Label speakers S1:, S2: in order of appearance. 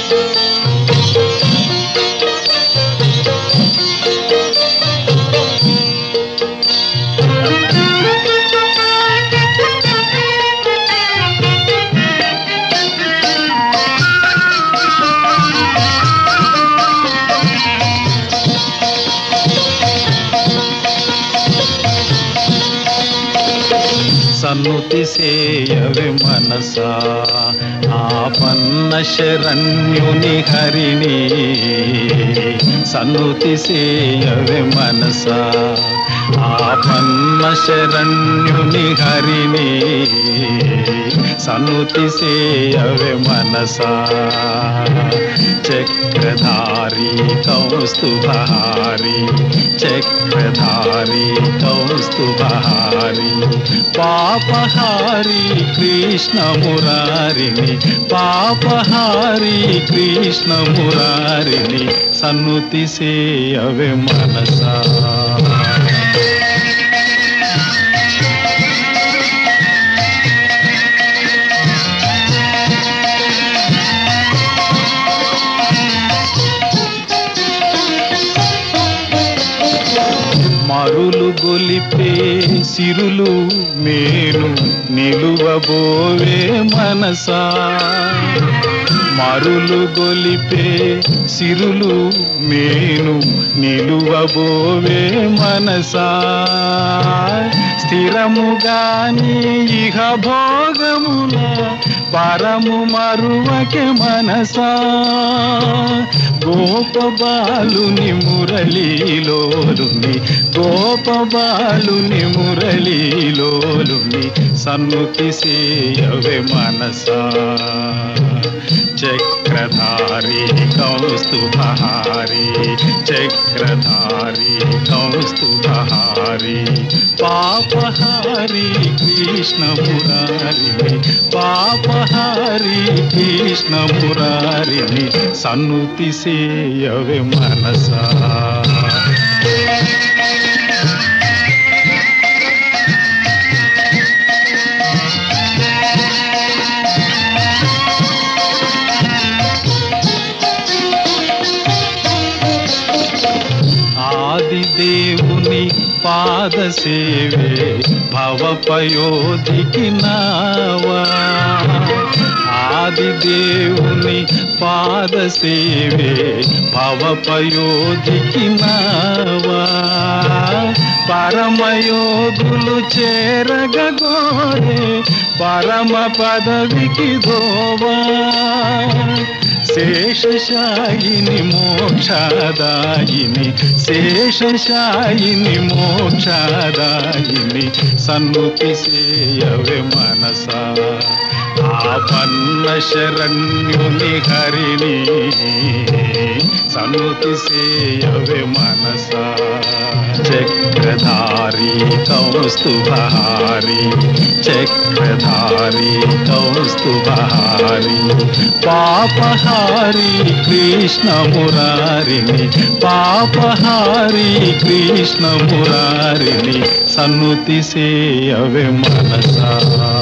S1: సన్నుతి సేయవి మనసా ఆపన్న శరణ్యుని హరిణి సన్నుతి సేయవి మనసా ఆపన్న శరణ్యుని హరిణి సన్నుతి సేయవి మనసా చక్రధారి కౌస్తుభహారి చక్రధారి కౌస్తుభహారి పాపహారి కృష్ణ మురారిని పాపహారి కృష్ణ మురారిని సన్నుతి సేయవే మనసా మరులు గొలిపే సిరులు మేను నిలువబోవే మనసా మరులు గొలిపే సిరులు మేను నిలువబోవే మనసా స్థిరముగాని ఇహ భోగముల పరము మరువకే మనసా గోప బాలుని మురళీలోలుని గోప బాలుని మురళీలోలుని సన్నుతి సేయవే మనసా చక్రధారి కౌస్తుభహారి చక్రధారి కౌస్తుభహారి పాపహారి కృష్ణ మురారిని పాపహారి కృష్ణ మురారిని సన్నుతి సేయవే మనసా ఆది దేవుని పాద సేవే భవపయోధికి నావా ఆది దేవుని పాద సేవే భవపయోధికి నావా పరమయోగులు చేరగోరే పరమ పదవికి దోవా శేషశాయిని మోక్షదాయిని శేషశాయిని మోక్షదాయిని సన్నుతి సేయవే మనసా ఆపన్న శరణ్యుని హరిణి సన్నుతి సేయవే మనసా చక్రధారి కౌస్తుభహారి చక్రధారి కౌస్తుభహారి పాపహారి కృష్ణ మురారిని పాపహారి కృష్ణ మురారిని సన్నుతి సేయవే మనసా